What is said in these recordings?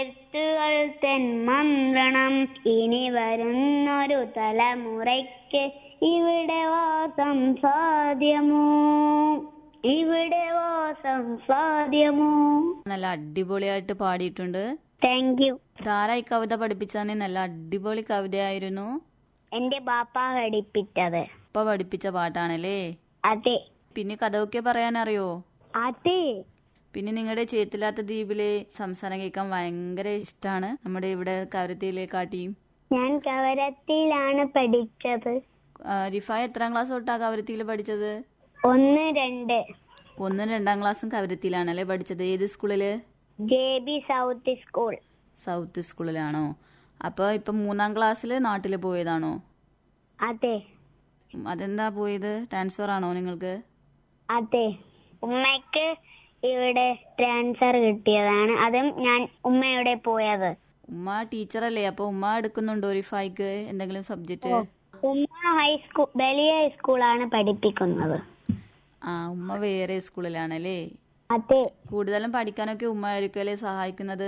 എഴുത്തുകൾ തെന്മന്ത്രണം ഇനി വരുന്നൊരു തലമുറയ്ക്ക് ഇവിടെ വാസം സാധ്യമോ ഇവിടെ വാസം സാധ്യമോ നല്ല അടിപൊളിയായിട്ട് പാടിയിട്ടുണ്ട് താങ്ക് യു ധാരാ ഈ കവിത പഠിപ്പിച്ചാൽ നല്ല അടിപൊളി കവിതയായിരുന്നു എന്റെ ബാപ്പ പഠിപ്പിച്ചത് ഇപ്പൊ പഠിപ്പിച്ച പാട്ടാണല്ലേ അതെ പിന്നെ കഥയൊക്കെ പറയാനറിയോ അതെ പിന്നെ നിങ്ങളുടെ ചേത്തില്ലാത്ത ദ്വീപിലെ സംസാരം കേൾക്കാൻ ഭയങ്കര ഇഷ്ടമാണ് നമ്മുടെ ഇവിടെ കവരത്തിയിലെ കാട്ടിയും ഞാൻ കവരത്തിയിലാണ് പഠിച്ചത് ആ, റിഫായ് എത്രാം ക്ലാസ് തൊട്ടാ കവരത്തിയിൽ പഠിച്ചത് ഒന്ന് രണ്ട് ഒന്നും രണ്ടാം ക്ലാസ്സും കവരത്തിയിലാണല്ലേ പഠിച്ചത് ഏത് സ്കൂളില് J B south school south സ്കൂളിലാണോ അപ്പോൾ ഇപ്പം മൂന്നാം ക്ലാസ്സിൽ നാട്ടിൽ പോയതാണോ അതെ ഉം, അതെന്താ പോയത് ട്രാൻസ്ഫർ ആണോ നിങ്ങൾക്ക് അതെ ഉമ്മയ്ക്ക് ഇവിടെ ട്രാൻസ്ഫർ കിട്ടിയതാണ് അതും ഞാൻ ഉമ്മയുടെ പോയത് ഉമ്മ ടീച്ചറല്ലേ അപ്പോൾ ഉമ്മ എടുക്കുന്നുണ്ടോ റിഫായ്ക്ക് എന്തെങ്കിലും സബ്ജക്റ്റ് ഉമ്മ ഹൈസ്കൂൾ വലിയ സ്കൂളാണ് പഠിപ്പിക്കുന്നത് ആ ഉമ്മ വേറെ സ്കൂളിലാണല്ലേ അതെ കൂടുതലും പഠിക്കാനൊക്കെ ഉമ്മ ആയിരിക്കുമല്ലേ സഹായിക്കുന്നത്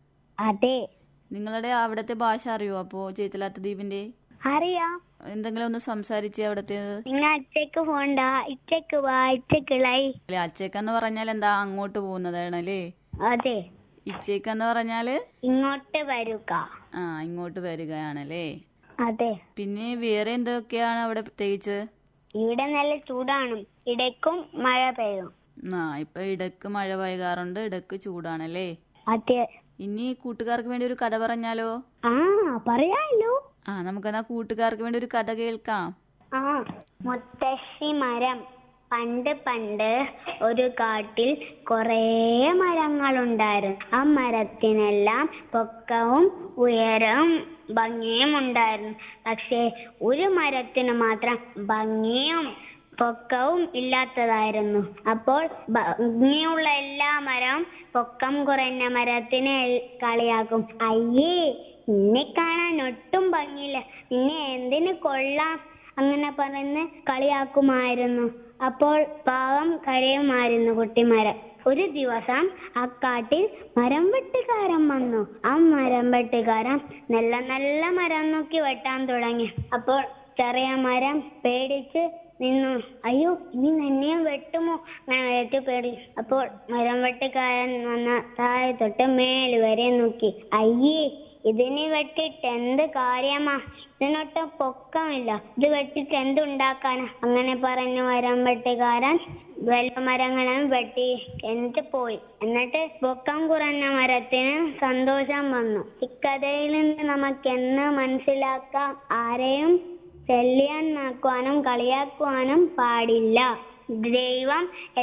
അതെ നിങ്ങളുടെ അവിടുത്തെ ഭാഷ അറിയോ അപ്പോൾ ചേത്തിലാത്ത ദ്വീപിന്റെ അറിയാം എന്തെങ്കിലും ഒന്ന് സംസാരിച്ച് അവിടുത്തെ നിങ്ങൾ അച്ചക്ക് പോണ്ട ഇച്ചക്ക് വാ ഇച്ചക്കിളായി അല്ലെ അച്ചേക്കെന്ന് പറഞ്ഞാൽ എന്താ അങ്ങോട്ട് പോകുന്നതാണല്ലേ അതെ ഇച്ചേക്കെന്ന് പറഞ്ഞാല് ഇങ്ങോട്ട് വരുക ആ ഇങ്ങോട്ട് വരികയാണല്ലേ അതെ പിന്നെ വേറെ എന്തൊക്കെയാണ് അവിടെ പ്രത്യേകിച്ച് ഇവിടെ നല്ല ചൂടാണ് ഇടയ്ക്കും മഴ പെയ്യും ആ ഇപ്പൊ ഇടക്ക് മഴ പെയ്യാറുണ്ട് ഇടക്ക് ചൂടാണല്ലേ അതെ ഇനി കൂട്ടുകാർക്ക് വേണ്ടി ഒരു കഥ പറഞ്ഞാലോ ആ പറയാലോ ആ നമുക്കെന്നാ കൂട്ടുകാർക്ക് വേണ്ടി ഒരു കഥ കേൾക്കാം ആ മുത്തശ്ശി മരം പണ്ട് പണ്ട് ഒരു കാട്ടിൽ കുറേ മരങ്ങളുണ്ടായിരുന്നു ആ മരത്തിനെല്ലാം പൊക്കവും ഉയരവും ഭംഗിയും ഉണ്ടായിരുന്നു പക്ഷേ ഒരു മരത്തിന് മാത്രം ഭംഗിയും പൊക്കവും ഇല്ലാത്തതായിരുന്നു അപ്പോൾ ഭംഗിയുള്ള എല്ലാ മരവും പൊക്കം കുറഞ്ഞ മരത്തിനെ എൽ- കളിയാക്കും അയ്യേ നിന്നെ കാണാൻ ഒട്ടും ഭംഗിയില്ല നിന്നെ എന്തിന് കൊള്ളാം അങ്ങനെ പറഞ്ഞ് കളിയാക്കുമായിരുന്നു അപ്പോൾ പാവം കരയുമായിരുന്നു കുട്ടിമരം ഒരു ദിവസം ആ കാട്ടിൽ മരം വെട്ടുകാരൻ വന്നു ആ മരം വെട്ടുകാരൻ നല്ല നല്ല മരം നോക്കി വെട്ടാൻ തുടങ്ങി അപ്പോൾ ചെറിയ മരം പേടിച്ച് നിന്നു അയ്യോ ഇനി എന്നെയും വെട്ടുമോ ഞാൻ ഏറ്റു പേടി അപ്പോൾ മരം വെട്ടുകാരൻ വന്ന താഴെ തൊട്ട് മേൽ വരെ നോക്കി അയ്യേ ഇതിനെ വെട്ടിട്ട് എന്ത് കാര്യമാ ഇതിനൊട്ടും പൊക്കമില്ല ഇത് വെട്ടിട്ട് എന്തുണ്ടാക്കാനാ അങ്ങനെ പറഞ്ഞു മരം വെട്ടുകാരൻ വലിയ മരങ്ങളും വെട്ടി എന്നിട്ട് പോയി എന്നിട്ട് പൊക്കം കുറഞ്ഞ മരത്തിന് സന്തോഷം വന്നു ഇക്കഥയിൽ നിന്ന് നമുക്ക് എന്ന് മനസ്സിലാക്കാം ആരെയും ശല്യമാക്കുവാനും കളിയാക്കുവാനും പാടില്ല ദൈവം